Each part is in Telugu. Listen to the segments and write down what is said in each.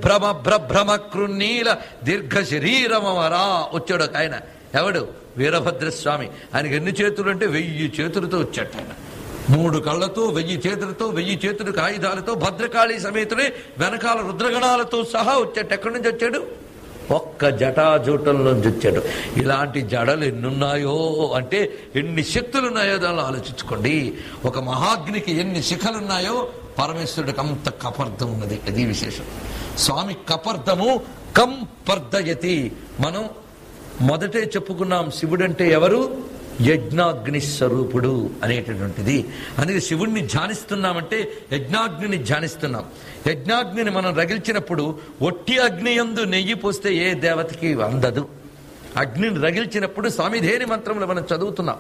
భ్రమ భ్రభ్రమ కృన్నీల దీర్ఘ శరీరమవరా వచ్చాడు ఒక ఆయన ఎవడు వీరభద్రస్వామి ఆయనకి ఎన్ని చేతులు అంటే వెయ్యి చేతులతో వచ్చాడు ఆయన మూడు కళ్ళతో వెయ్యి చేతులతో వెయ్యి చేతులకు ఆయుధాలతో భద్రకాళి సమేతుడే వెనకాల రుద్రగణాలతో సహా వచ్చాడు ఎక్కడి నుంచి వచ్చాడు ఒక్క జటాజూటం నుంచి వచ్చాడు ఇలాంటి జడలు ఎన్నున్నాయో అంటే ఎన్ని శక్తులు ఉన్నాయో దానిలో ఆలోచించుకోండి ఒక మహాగ్నికి ఎన్ని శిఖలున్నాయో పరమేశ్వరుడికి అంత కపర్ధం ఉన్నది అది విశేషం స్వామి కపర్ధము కం పర్ధయతి మనం మొదటే చెప్పుకున్నాం శివుడంటే ఎవరు యజ్ఞాగ్ని స్వరూపుడు అనేటటువంటిది అందుకే శివుణ్ణి ధ్యానిస్తున్నామంటే యజ్ఞాగ్నిని ధ్యానిస్తున్నాం యజ్ఞాగ్నిని మనం రగిల్చినప్పుడు ఒట్టి అగ్ని యందు నెయ్యి పోస్తే ఏ దేవతకి అందదు అగ్నిని రగిల్చినప్పుడు స్వామిధేని మంత్రములు మనం చదువుతున్నాం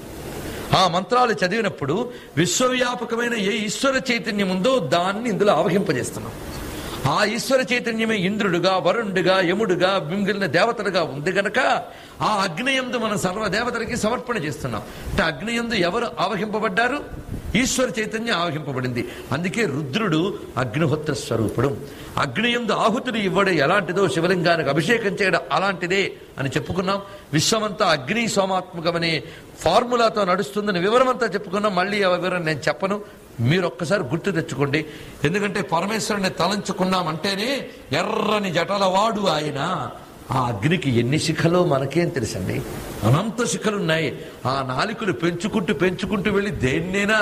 ఆ మంత్రాలు చదివినప్పుడు విశ్వవ్యాపకమైన ఏ ఈశ్వర చైతన్యం ఉందో దాన్ని ఇందులో ఆవహింపజేస్తున్నాం ఆ ఈశ్వర చైతన్యమే ఇంద్రుడుగా వరుణుడుగా యముడుగా మింగిలిన దేవతలుగా ఉంది గనక ఆ అగ్నియందు మనం సర్వదేవతలకి సమర్పణ చేస్తున్నాం అంటే అగ్నియందు ఎవరు ఆవహింపబడ్డారు ఈశ్వర చైతన్యం ఆవహింపబడింది అందుకే రుద్రుడు అగ్నిహోత్ర స్వరూపుడు అగ్నియందు ఆహుతులు ఇవ్వడం ఎలాంటిదో శివలింగానికి అభిషేకం చేయడం అలాంటిదే అని చెప్పుకున్నాం విశ్వమంతా అగ్ని సోమాత్మకమనే ఫార్ములాతో నడుస్తుందని వివరమంతా చెప్పుకున్నాం మళ్ళీ ఆ వివరం నేను చెప్పను మీరు ఒక్కసారి గుర్తు తెచ్చుకోండి ఎందుకంటే పరమేశ్వరుని తలంచుకున్నామంటేనే ఎర్రని జటలవాడు ఆయన ఆ అగ్నికి ఎన్ని శిఖలో మనకేం తెలుసండి అనంత శిఖలున్నాయి ఆ నాలికలు పెంచుకుంటూ పెంచుకుంటూ వెళ్ళి దేన్నైనా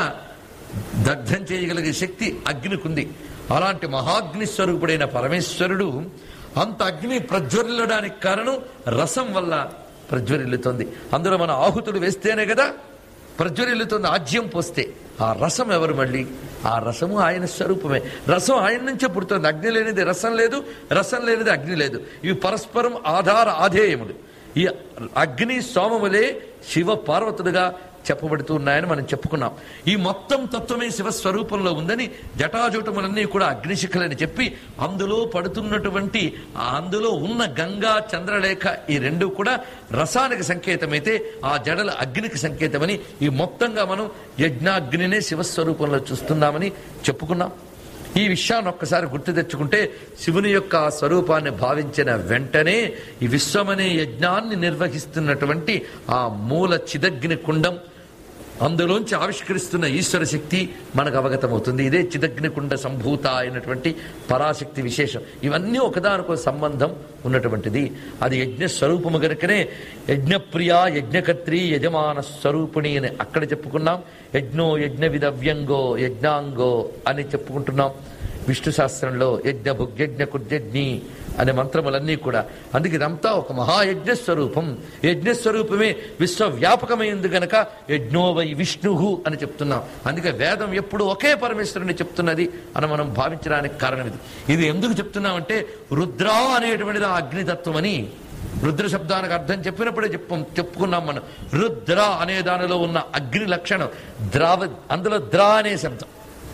దగ్ధం చేయగలిగే శక్తి అగ్నికుంది అలాంటి మహాగ్ని స్వరూపుడైన పరమేశ్వరుడు అంత అగ్ని ప్రజ్వరిల్లడానికి కారణం రసం వల్ల ప్రజ్వరిల్లుతోంది అందులో మన ఆహుతులు వేస్తేనే కదా ప్రజ్వరిల్లుతుంది ఆజ్యం పోస్తే ఆ రసం ఎవరు మళ్ళీ ఆ రసము ఆయన స్వరూపమే రసం ఆయన నుంచే పుడుతుంది అగ్ని లేనిది రసం లేదు రసం లేనిది అగ్ని లేదు ఇవి పరస్పరం ఆధార ఆధేయములు ఈ అగ్ని సోమములే శివ పార్వతులుగా చెప్పబడుతూ ఉన్నాయని మనం చెప్పుకున్నాం ఈ మొత్తం తత్వమే శివస్వరూపంలో ఉందని జటాజూటములన్నీ కూడా అగ్నిశిఖలని చెప్పి అందులో పడుతున్నటువంటి ఆ అందులో ఉన్న గంగా చంద్రలేఖ ఈ రెండు కూడా రసానికి సంకేతమైతే ఆ జడల అగ్నికి సంకేతమని ఈ మొత్తంగా మనం యజ్ఞాగ్నినే శివస్వరూపంలో చూస్తున్నామని చెప్పుకున్నాం ఈ విషయాన్ని ఒక్కసారి గుర్తు తెచ్చుకుంటే శివుని యొక్క ఆ స్వరూపాన్ని భావించిన వెంటనే ఈ విశ్వమనే యజ్ఞాన్ని నిర్వహిస్తున్నటువంటి ఆ మూల చిదగ్ని కుండం అందులోంచి ఆవిష్కరిస్తున్న ఈశ్వర శక్తి మనకు అవగతమవుతుంది ఇదే చిదగ్ని కుండ సంభూత అయినటువంటి పరాశక్తి విశేషం ఇవన్నీ ఒకదానికో సంబంధం ఉన్నటువంటిది అది యజ్ఞ స్వరూపము గనుకనే యజ్ఞప్రియ యజ్ఞకర్త్రి యజమాన స్వరూపిణి అని అక్కడ చెప్పుకున్నాం యజ్ఞో యజ్ఞ విదవ్యంగో యజ్ఞాంగో అని చెప్పుకుంటున్నాం విష్ణు శాస్త్రంలో యజ్ఞ భుగ్యజ్ఞ కుర్యజ్ఞి అనే మంత్రములన్నీ కూడా అందుకే ఇదంతా ఒక మహాయజ్ఞ స్వరూపం యజ్ఞ స్వరూపమే విశ్వవ్యాపకమైంది గనక యజ్ఞో వై విష్ణు అని చెప్తున్నాం అందుకే వేదం ఎప్పుడు ఒకే పరమేశ్వరుని చెప్తున్నది అని మనం భావించడానికి కారణం ఇది ఇది ఎందుకు చెప్తున్నామంటే రుద్రా అనేటువంటిది ఆ అగ్నితత్వం అని రుద్ర శబ్దానికి అర్థం చెప్పినప్పుడే చెప్పు చెప్పుకున్నాం మనం రుద్ర అనే దానిలో ఉన్న అగ్ని లక్షణం ద్రావ అందులో ద్రా అనే శబ్దం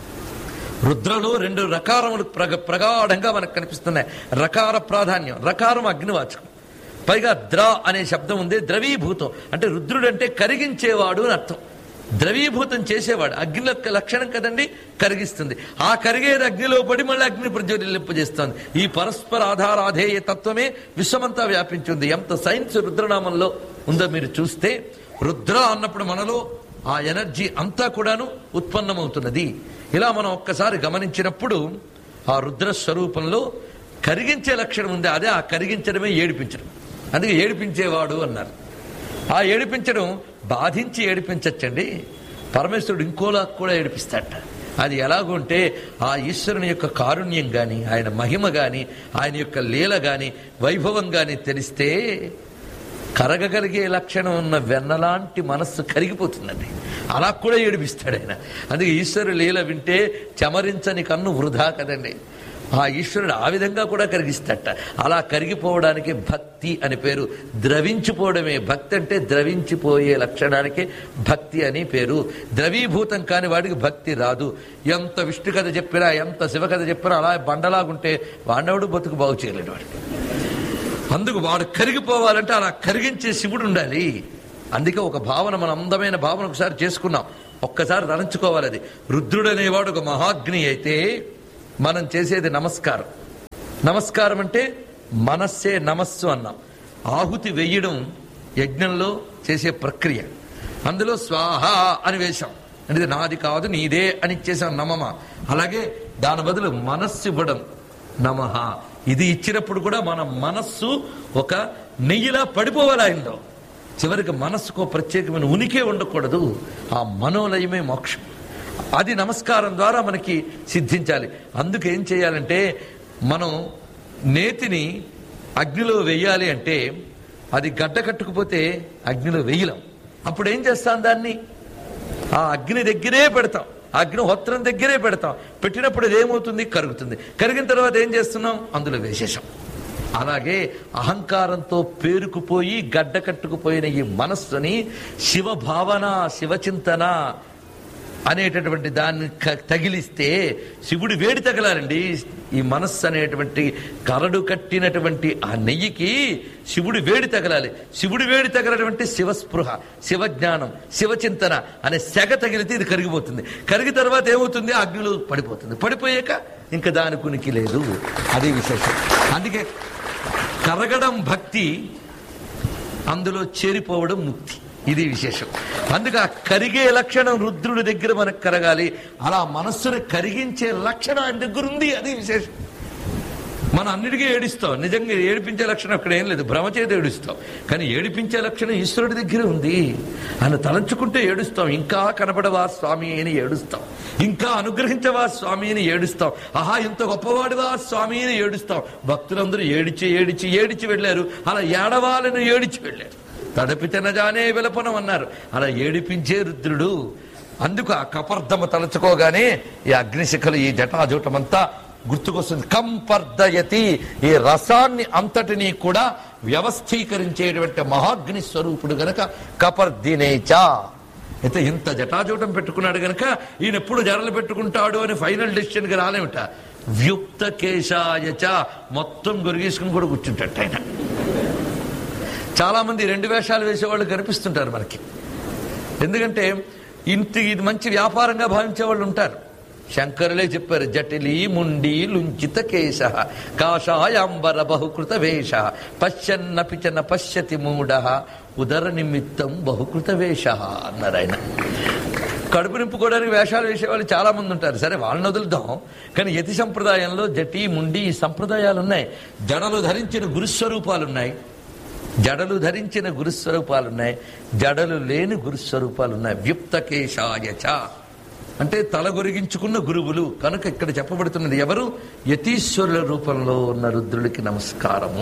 రుద్రలో రెండు రకారములు ప్రగ ప్రగాఢంగా మనకు కనిపిస్తున్నాయి రకార ప్రాధాన్యం రకారం అగ్నివాచకం పైగా ద్ర అనే శబ్దం ఉంది ద్రవీభూతం అంటే రుద్రుడు అంటే కరిగించేవాడు అని అర్థం ద్రవీభూతం చేసేవాడు అగ్ని యొక్క లక్షణం కదండి కరిగిస్తుంది ఆ కరిగేది అగ్నిలో పడి మళ్ళీ అగ్ని ప్రజ్వలింపజేస్తుంది ఈ పరస్పర ఆధారాధేయ తత్వమే విశ్వమంతా వ్యాపించింది ఎంత సైన్స్ రుద్రనామంలో ఉందో మీరు చూస్తే రుద్ర అన్నప్పుడు మనలో ఆ ఎనర్జీ అంతా కూడాను ఉత్పన్నమవుతున్నది ఇలా మనం ఒక్కసారి గమనించినప్పుడు ఆ రుద్ర స్వరూపంలో కరిగించే లక్షణం ఉంది అదే ఆ కరిగించడమే ఏడిపించడం అందుకే ఏడిపించేవాడు అన్నారు ఆ ఏడిపించడం బాధించి ఏడిపించచ్చండి పరమేశ్వరుడు ఇంకోలా కూడా ఏడిపిస్తాడట అది ఎలాగుంటే ఆ ఈశ్వరుని యొక్క కారుణ్యం గాని ఆయన మహిమ గాని ఆయన యొక్క లీల గాని వైభవం గాని తెలిస్తే కరగగలిగే లక్షణం ఉన్న వెన్నలాంటి మనస్సు కరిగిపోతుందండి అలా కూడా ఏడిపిస్తాడు ఆయన అందుకే ఈశ్వరు లీల వింటే చమరించని కన్ను వృధా కదండి ఆ ఈశ్వరుడు ఆ విధంగా కూడా కరిగిస్తాట అలా కరిగిపోవడానికి భక్తి అని పేరు ద్రవించిపోవడమే భక్తి అంటే ద్రవించిపోయే లక్షణానికి భక్తి అని పేరు ద్రవీభూతం కాని వాడికి భక్తి రాదు ఎంత విష్ణు కథ చెప్పినా ఎంత శివ కథ చెప్పినా అలా బండలాగుంటే వాడినవాడు బతుకు బాగు చేయలేడు వాడికి అందుకు వాడు కరిగిపోవాలంటే అలా కరిగించే శివుడు ఉండాలి అందుకే ఒక భావన మన అందమైన భావన ఒకసారి చేసుకున్నాం ఒక్కసారి తలంచుకోవాలి అది రుద్రుడు అనేవాడు ఒక మహాగ్ని అయితే మనం చేసేది నమస్కారం నమస్కారం అంటే మనస్సే నమస్సు అన్నాం ఆహుతి వెయ్యడం యజ్ఞంలో చేసే ప్రక్రియ అందులో స్వాహ అని వేశాం అంటే ఇది నాది కాదు నీదే అని ఇచ్చేసాం నమమ అలాగే దాని బదులు మనస్సు ఇవ్వడం నమః ఇది ఇచ్చినప్పుడు కూడా మన మనస్సు ఒక నెయ్యిలా పడిపోవాలి ఆయనలో చివరికి మనస్సుకు ఒక ప్రత్యేకమైన ఉనికే ఉండకూడదు ఆ మనోలయమే మోక్షం అది నమస్కారం ద్వారా మనకి సిద్ధించాలి అందుకు ఏం చేయాలంటే మనం నేతిని అగ్నిలో వెయ్యాలి అంటే అది గడ్డ కట్టుకుపోతే అగ్నిలో వెయ్యలేం అప్పుడు ఏం చేస్తాం దాన్ని ఆ అగ్ని దగ్గరే పెడతాం ఆ అగ్ని హోత్రం దగ్గరే పెడతాం పెట్టినప్పుడు అది ఏమవుతుంది కరుగుతుంది కరిగిన తర్వాత ఏం చేస్తున్నాం అందులో వేసేసాం అలాగే అహంకారంతో పేరుకుపోయి గడ్డ కట్టుకుపోయిన ఈ మనస్సుని శివ భావన శివచింతన అనేటటువంటి దాన్ని క- తగిలిస్తే శివుడి వేడి తగలాలండి ఈ మనస్సు అనేటువంటి కరడు కట్టినటువంటి ఆ నెయ్యికి శివుడి వేడి తగలాలి శివుడి వేడి తగలటువంటి శివస్పృహ శివజ్ఞానం శివచింతన అనే సెగ తగిలితే ఇది కరిగిపోతుంది కరిగి తర్వాత ఏమవుతుంది అగ్నిలో పడిపోతుంది పడిపోయాక ఇంకా దాని కునికి లేదు అది విశేషం అందుకే కరగడం భక్తి అందులో చేరిపోవడం ముక్తి ఇది విశేషం అందుకే ఆ కరిగే లక్షణం రుద్రుడి దగ్గర మనకు కరగాలి అలా మనస్సును కరిగించే లక్షణం ఆయన దగ్గర ఉంది అది విశేషం మనం అన్నిటికీ ఏడుస్తాం నిజంగా ఏడిపించే లక్షణం అక్కడ ఏం లేదు భ్రమ చేతి ఏడుస్తాం కానీ ఏడిపించే లక్షణం ఈశ్వరుడి దగ్గర ఉంది ఆయన తలంచుకుంటే ఏడుస్తాం ఇంకా కనబడవా స్వామి అని ఏడుస్తాం ఇంకా అనుగ్రహించవా స్వామి అని ఏడుస్తాం ఆహా ఇంత గొప్పవాడివా స్వామి అని ఏడుస్తాం భక్తులందరూ ఏడిచి ఏడిచి ఏడిచి వెళ్ళారు అలా ఏడవాలని ఏడిచి వెళ్ళారు తడపితన జానే విలపనం అన్నారు అలా ఏడిపించే రుద్రుడు అందుకు ఆ కపర్ధమ తలుచుకోగానే ఈ అగ్నిశిఖలు ఈ జటాజూటమంతా గుర్తుకొస్తుంది కంపర్దయతి ఈ రసాన్ని అంతటినీ కూడా వ్యవస్థీకరించేటువంటి మహాగ్ని స్వరూపుడు గనక కపర్దినేచ అయితే ఇంత జటాజూటం పెట్టుకున్నాడు గనక ఈయన ఎప్పుడు జడలు పెట్టుకుంటాడు అని ఫైనల్ డెసిషన్ కి రాలేమిట వ్యుక్త కేశాయచ మొత్తం గొరిగేసుకుని కూడా కూర్చుంటాడు ఆయన చాలా మంది రెండు వేషాలు వేసేవాళ్ళు కనిపిస్తుంటారు మనకి ఎందుకంటే ఇంటి ఇది మంచి వ్యాపారంగా భావించే వాళ్ళు ఉంటారు శంకరులే చెప్పారు జటిలి ముండి లుంచిత కేశ కాషాయాంబర బహుకృత వేష పశ్చన్న పిచన పశ్యతి మూఢ ఉదర నిమిత్తం బహుకృత వేష అన్నారు ఆయన కడుపు నింపుకోవడానికి వేషాలు వేసేవాళ్ళు చాలా మంది ఉంటారు సరే వాళ్ళని వదులుదాం కానీ యతి సంప్రదాయంలో జటి ముండి ఈ సంప్రదాయాలు ఉన్నాయి జడలు ధరించిన గురుస్వరూపాలు ఉన్నాయి జడలు ధరించిన గురుస్వరూపాలున్నాయి జడలు లేని గురుస్వరూపాలున్నాయి వ్యుప్తకేశాయచ అంటే తల గొరిగించుకున్న గురువులు కనుక ఇక్కడ చెప్పబడుతున్నది ఎవరు యతీశ్వరుల రూపంలో ఉన్న రుద్రుడికి నమస్కారము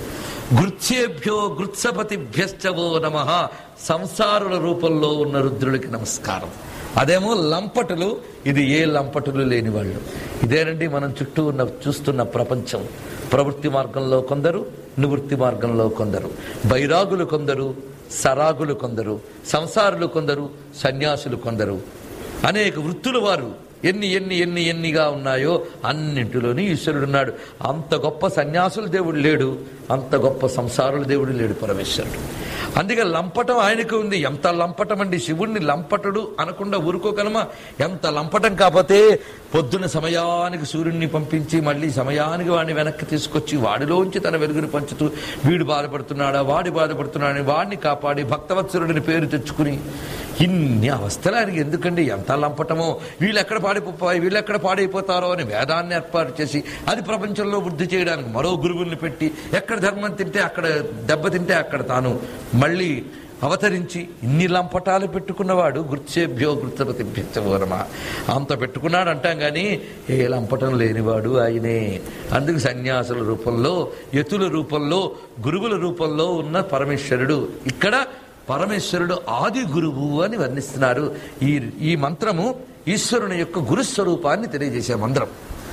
గృత్సేభ్యో గృత్సపతిభ్యశ్చవో నమ సంసారుల రూపంలో ఉన్న రుద్రుడికి నమస్కారం అదేమో లంపటులు ఇది ఏ లంపటులు లేని వాళ్ళు ఇదేనండి మనం చుట్టూ ఉన్న చూస్తున్న ప్రపంచం ప్రవృత్తి మార్గంలో కొందరు నివృత్తి మార్గంలో కొందరు బైరాగులు కొందరు సరాగులు కొందరు సంసారులు కొందరు సన్యాసులు కొందరు అనేక వృత్తుల వారు ఎన్ని ఎన్ని ఎన్ని ఎన్నిగా ఉన్నాయో అన్నింటిలోని ఈశ్వరుడు ఉన్నాడు అంత గొప్ప సన్యాసుల దేవుడు లేడు అంత గొప్ప సంసారుల దేవుడు లేడు పరమేశ్వరుడు అందుకే లంపటం ఆయనకు ఉంది ఎంత లంపటం అండి శివుణ్ణి లంపటుడు అనకుండా ఊరుకోగలమా ఎంత లంపటం కాకపోతే పొద్దున సమయానికి సూర్యుడిని పంపించి మళ్ళీ సమయానికి వాడిని వెనక్కి తీసుకొచ్చి వాడిలోంచి తన వెలుగుని పంచుతూ వీడు బాధపడుతున్నాడా వాడి బాధపడుతున్నాడని వాడిని కాపాడి భక్తవత్సరుడిని పేరు తెచ్చుకుని ఇన్ని అవస్థలు ఆయనకి ఎందుకండి ఎంత లంపటమో వీళ్ళు ఎక్కడ పాడిపోయి వీళ్ళు ఎక్కడ పాడైపోతారో అని వేదాన్ని ఏర్పాటు చేసి అది ప్రపంచంలో వృద్ధి చేయడానికి మరో గురువుల్ని పెట్టి ఎక్కడ ధర్మం తింటే అక్కడ దెబ్బ తింటే అక్కడ తాను మళ్ళీ అవతరించి ఇన్ని లంపటాలు పెట్టుకున్నవాడు గుర్చేభ్యో గుర్తపతిభ్యమా అంత పెట్టుకున్నాడు అంటాం కానీ ఏ లంపటం లేనివాడు ఆయనే అందుకు సన్యాసుల రూపంలో యతుల రూపంలో గురువుల రూపంలో ఉన్న పరమేశ్వరుడు ఇక్కడ పరమేశ్వరుడు ఆది గురువు అని వర్ణిస్తున్నారు ఈ ఈ మంత్రము ఈశ్వరుని యొక్క గురుస్వరూపాన్ని తెలియజేసే మంత్రం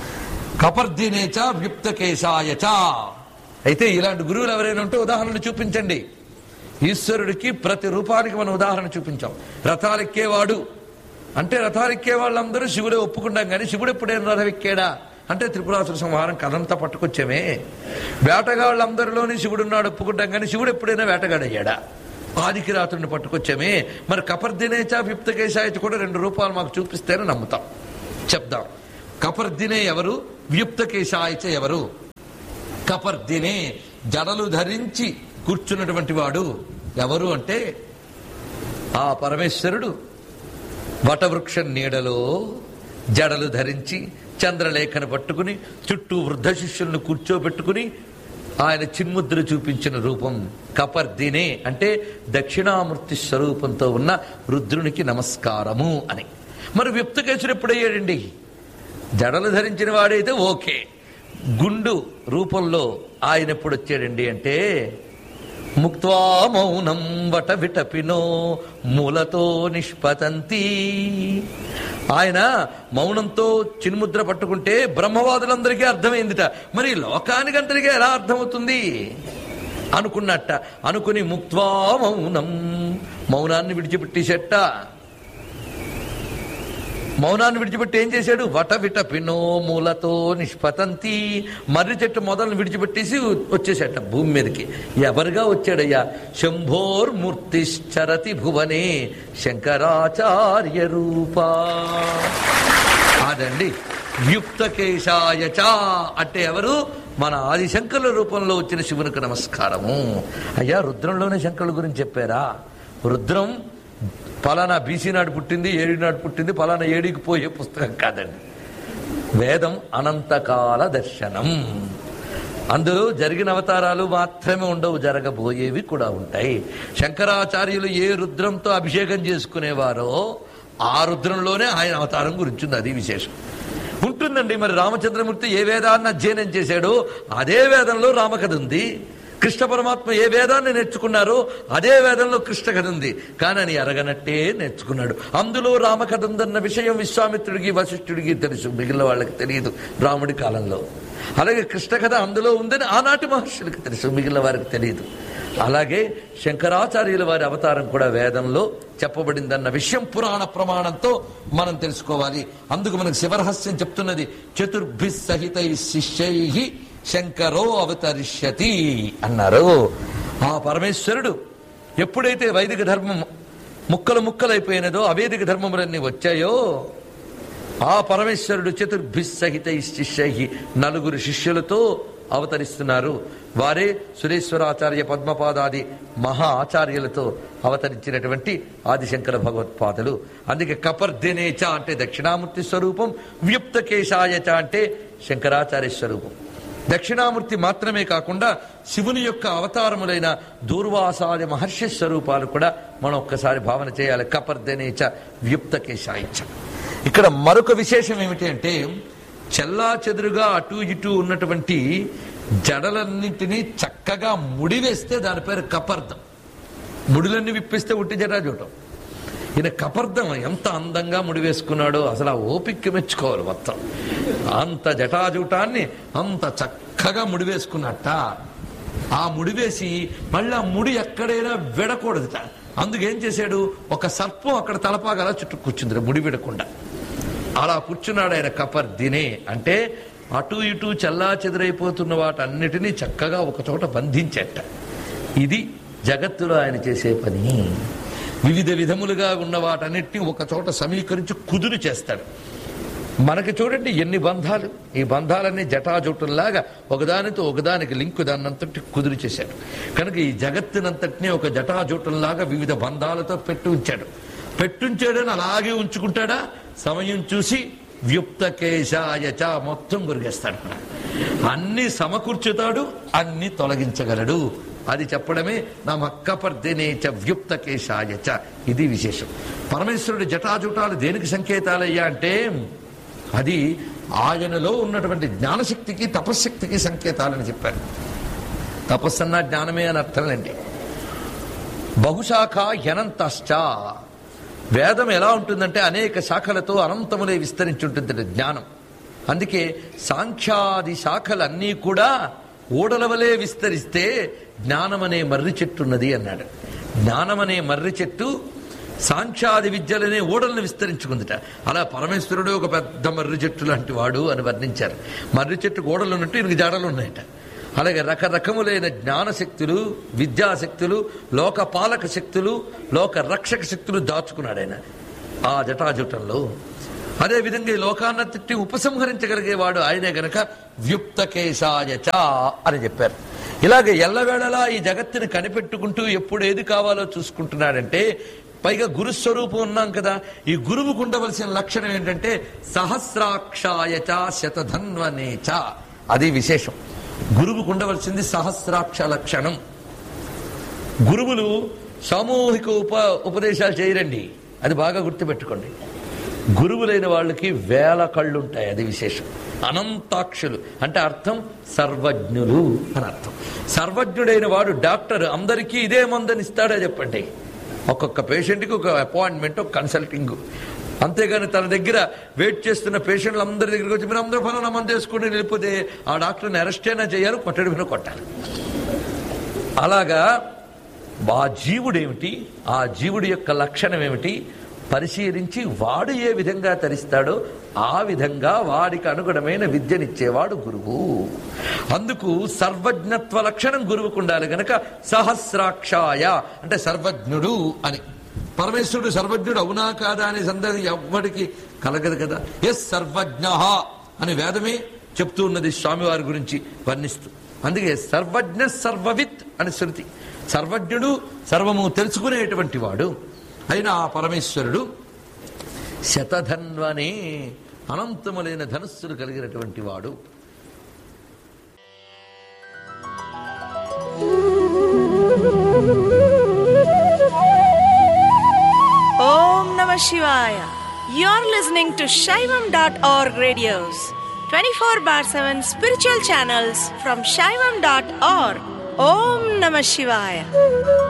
కపర్దినేచ వ్యుప్తకేశాయచ అయితే ఇలాంటి గురువులు ఎవరైనా ఉంటే ఉదాహరణలు చూపించండి ఈశ్వరుడికి ప్రతి రూపానికి మనం ఉదాహరణ చూపించాం రథాలెక్కేవాడు అంటే రథాలెక్కే వాళ్ళందరూ శివుడే ఒప్పుకుంటాం కానీ శివుడు ఎప్పుడైనా రథం ఎక్కాడా అంటే త్రిపురాసుర సంహారం కథంతా పట్టుకొచ్చామే వేటగాళ్ళందరిలోని శివుడు ఉన్నాడు ఒప్పుకుంటాం కానీ శివుడు ఎప్పుడైనా వేటగాడయ్యాడా ఆదికి రాత్రుడిని పట్టుకొచ్చామే మరి కపర్దినేచ వ్యుప్తకేశాయచ కూడా రెండు రూపాలు మాకు చూపిస్తేనే నమ్ముతాం చెప్దాం కపర్దినే ఎవరు వ్యుప్తకేశాయచ ఎవరు కపర్దినే జడలు ధరించి కూర్చున్నటువంటి వాడు ఎవరు అంటే ఆ పరమేశ్వరుడు వటవృక్ష నీడలో జడలు ధరించి చంద్రలేఖను పట్టుకుని చుట్టూ వృద్ధ శిష్యులను కూర్చోబెట్టుకుని ఆయన చిన్ముద్ర చూపించిన రూపం కపర్దినే అంటే దక్షిణామూర్తి స్వరూపంతో ఉన్న రుద్రునికి నమస్కారము అని మరి వ్యక్తకేశ్వరు ఎప్పుడయ్యాడండి జడలు ధరించిన వాడైతే ఓకే గుండు రూపంలో ఆయన ఎప్పుడు వచ్చాడండి అంటే ముక్వా మౌనం వట విటపినో మూలతో నిష్పతంతి ఆయన మౌనంతో చిన్ముద్ర పట్టుకుంటే బ్రహ్మవాదులందరికీ అర్థమైందిట మరి లోకానికి అందరికీ ఎలా అర్థమవుతుంది అనుకున్నట్ట అనుకుని ముక్వా మౌనం మౌనాన్ని విడిచిపెట్టేసేట మౌనాన్ని విడిచిపెట్టి ఏం చేశాడు వట విట పినో మూలతో నిష్పతంతి మర్రి చెట్టు మొదలను విడిచిపెట్టేసి వచ్చేసేట భూమి మీదకి ఎవరుగా వచ్చాడయ్యా శంభోర్మూర్తిశ్చరతి భువనే శంకరాచార్య రూపా అదండి యుక్తకేశాయచ అంటే ఎవరు మన ఆదిశంకరుల రూపంలో వచ్చిన శివునికి నమస్కారము అయ్యా రుద్రంలోనే శంకరుల గురించి చెప్పారా రుద్రం పలానా బీసీ నాడు పుట్టింది ఏడి నాడు పుట్టింది పలానా ఏడికి పోయే పుస్తకం కాదండి వేదం అనంతకాల దర్శనం అందులో జరిగిన అవతారాలు మాత్రమే ఉండవు జరగబోయేవి కూడా ఉంటాయి శంకరాచార్యులు ఏ రుద్రంతో అభిషేకం చేసుకునేవారో ఆ రుద్రంలోనే ఆయన అవతారం గురించి ఉంది అది విశేషం ఉంటుందండి మరి రామచంద్రమూర్తి ఏ వేదాన్ని అధ్యయనం చేశాడో అదే వేదంలో రామకథ ఉంది కృష్ణ పరమాత్మ ఏ వేదాన్ని నేర్చుకున్నారో అదే వేదంలో కృష్ణ కథ ఉంది కానీ అని ఎరగనట్టే నేర్చుకున్నాడు అందులో రామకథ ఉందన్న విషయం విశ్వామిత్రుడికి వశిష్ఠుడికి తెలుసు మిగిలిన వాళ్ళకి తెలియదు రాముడి కాలంలో అలాగే కృష్ణ కథ అందులో ఉందని ఆనాటి మహర్షులకి తెలుసు మిగిలిన వారికి తెలియదు అలాగే శంకరాచార్యుల వారి అవతారం కూడా వేదంలో చెప్పబడిందన్న విషయం పురాణ ప్రమాణంతో మనం తెలుసుకోవాలి అందుకు మనకు శివరహస్యం చెప్తున్నది చతుర్భి సహితై శిష్యై శంకరో అవతరిష్యతి అన్నారు ఆ పరమేశ్వరుడు ఎప్పుడైతే వైదిక ధర్మం ముక్కలు ముక్కలైపోయినదో అవేదిక ధర్మములన్నీ వచ్చాయో ఆ పరమేశ్వరుడు చతుర్భి సహిత శిష్యై నలుగురు శిష్యులతో అవతరిస్తున్నారు వారే సురేశ్వరాచార్య పద్మపాదాది మహా ఆచార్యులతో అవతరించినటువంటి ఆదిశంకర భగవత్పాదులు అందుకే కపర్దినేచ అంటే దక్షిణామూర్తి స్వరూపం వ్యుప్తకేశాయచ అంటే శంకరాచార్య స్వరూపం దక్షిణామూర్తి మాత్రమే కాకుండా శివుని యొక్క అవతారములైన దూర్వాసాది మహర్షి స్వరూపాలు కూడా మనం ఒక్కసారి భావన చేయాలి కపర్దనేచ వ్యుప్తకేశాయిచ ఇక్కడ మరొక విశేషం ఏమిటి అంటే చెల్లా చెదురుగా అటు ఇటు ఉన్నటువంటి జడలన్నింటినీ చక్కగా ముడివేస్తే దాని పేరు కపర్దం ముడులన్నీ విప్పిస్తే ఉట్టి జడా చూడటం ఈయన కపర్దం ఎంత అందంగా ముడివేసుకున్నాడో అసలు ఆ ఓపిక మెచ్చుకోవాలి మొత్తం అంత జటాజూటాన్ని అంత చక్కగా ముడివేసుకున్నట్ట ఆ ముడివేసి మళ్ళీ ఆ ముడి ఎక్కడైనా విడకూడదుట అందుకేం చేశాడు ఒక సర్పం అక్కడ తలపాగలా చుట్టూ కూర్చుంది ముడి విడకుండా అలా కూర్చున్నాడు ఆయన కపర్దినే అంటే అటు ఇటు చల్లా చెదురైపోతున్న వాటన్నిటినీ చక్కగా ఒక చోట బంధించట ఇది జగత్తులో ఆయన చేసే పని వివిధ విధములుగా ఉన్న వాటన్నిటిని ఒక చోట సమీకరించి కుదురు చేస్తాడు మనకి చూడండి ఎన్ని బంధాలు ఈ బంధాలన్నీ జటాజుటుల్లాగా ఒకదానితో ఒకదానికి లింకు దాన్నంతటి కుదురు చేశాడు కనుక ఈ జగత్తునంతటినీ ఒక జటాజుటంలాగా వివిధ బంధాలతో పెట్టి ఉంచాడు పెట్టుంచాడని అలాగే ఉంచుకుంటాడా సమయం చూసి వ్యుప్తకేశాయచ మొత్తం గురిగేస్తాడు అన్ని సమకూర్చుతాడు అన్ని తొలగించగలడు అది చెప్పడమే నా మక్కపర్దినేచ వ్యుప్తకేశాయచ ఇది విశేషం పరమేశ్వరుడి జటాజుటాలు దేనికి సంకేతాలయ్యా అంటే అది ఆయనలో ఉన్నటువంటి జ్ఞానశక్తికి తపశ్శక్తికి సంకేతాలని చెప్పారు తపస్సన్న జ్ఞానమే అని అర్థంలేండి బహుశాఖ యనంతశ్చ వేదం ఎలా ఉంటుందంటే అనేక శాఖలతో అనంతములే విస్తరించి ఉంటుంది జ్ఞానం అందుకే సాంఖ్యాది శాఖలన్నీ కూడా ఓడలవలే విస్తరిస్తే జ్ఞానమనే మర్రి చెట్టు ఉన్నది అన్నాడు జ్ఞానమనే మర్రి చెట్టు సాంఖ్యాది విద్యలనే ఓడలను విస్తరించుకుందిట అలా పరమేశ్వరుడు ఒక పెద్ద మర్రి చెట్టు లాంటి వాడు అని వర్ణించారు మర్రి చెట్టు ఓడలు ఉన్నట్టు ఇనికి జాడలు ఉన్నాయట అలాగే రకరకములైన జ్ఞానశక్తులు విద్యాశక్తులు లోక పాలక శక్తులు లోక రక్షక శక్తులు దాచుకున్నాడు ఆయన ఆ జటాజుటంలో అదే విధంగా ఈ లోకాన్నతిని ఉపసంహరించగలిగేవాడు ఆయనే గనక వ్యుప్తకేశాయచ అని చెప్పారు ఇలాగ ఎల్లవేళలా ఈ జగత్తుని కనిపెట్టుకుంటూ ఎప్పుడు ఏది కావాలో చూసుకుంటున్నాడంటే పైగా గురుస్వరూపం ఉన్నాం కదా ఈ గురువుకు ఉండవలసిన లక్షణం ఏంటంటే సహస్రాక్షాయచ శతధన్వనేచ అది విశేషం గురువుకు ఉండవలసింది సహస్రాక్ష లక్షణం గురువులు సామూహిక ఉప ఉపదేశాలు చేయరండి అది బాగా గుర్తుపెట్టుకోండి గురువులైన వాళ్ళకి వేల కళ్ళు ఉంటాయి అది విశేషం అనంతాక్షులు అంటే అర్థం సర్వజ్ఞులు అని అర్థం సర్వజ్ఞుడైన వాడు డాక్టర్ అందరికీ ఇదే మందని ఇస్తాడా చెప్పండి ఒక్కొక్క పేషెంట్కి ఒక అపాయింట్మెంట్ ఒక కన్సల్టింగ్ అంతేగాని తన దగ్గర వెయిట్ చేస్తున్న పేషెంట్లు అందరి దగ్గరికి వచ్చి మీరు అందరూ ఫలానా మంది చేసుకుని వెళ్ళిపోతే ఆ డాక్టర్ని అరెస్ట్ అయినా చేయాలి కొట్టడి మీద కొట్టాలి అలాగా ఆ జీవుడేమిటి ఆ జీవుడి యొక్క లక్షణం ఏమిటి పరిశీలించి వాడు ఏ విధంగా తరిస్తాడో ఆ విధంగా వాడికి అనుగుణమైన విద్యనిచ్చేవాడు గురువు అందుకు సర్వజ్ఞత్వ లక్షణం గురువుకు ఉండాలి గనక సహస్రాక్షాయ అంటే సర్వజ్ఞుడు అని పరమేశ్వరుడు సర్వజ్ఞుడు అవునా కాదా అనే సందేహం ఎవ్వడికి కలగదు కదా ఎస్ సర్వజ్ఞ అని వేదమే చెప్తూ ఉన్నది స్వామివారి గురించి వర్ణిస్తూ అందుకే సర్వజ్ఞ సర్వవిత్ అని శృతి సర్వజ్ఞుడు సర్వము తెలుసుకునేటువంటి వాడు అయిన ఆ పరమేశ్వరుడు శతధన్వనే అనంతములైన ధనుస్సులు కలిగినటువంటి వాడు Om Namah Shivaya. You're listening to Shaivam.org radios, 24 bar 7 spiritual channels from Shaivam.org. Om Namah Shivaya.